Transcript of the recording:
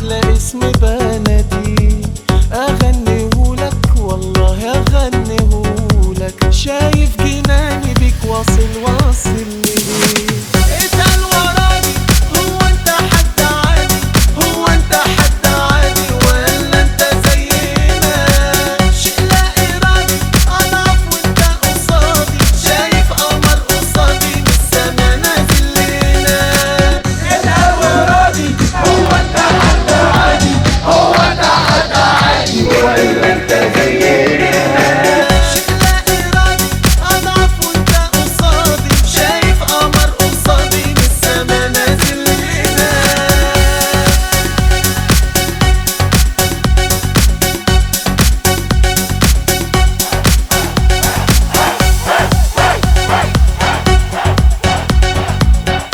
احلى اسم بنادي اغنيهولك والله اغنيهولك شايف جناني بيك واصل واصل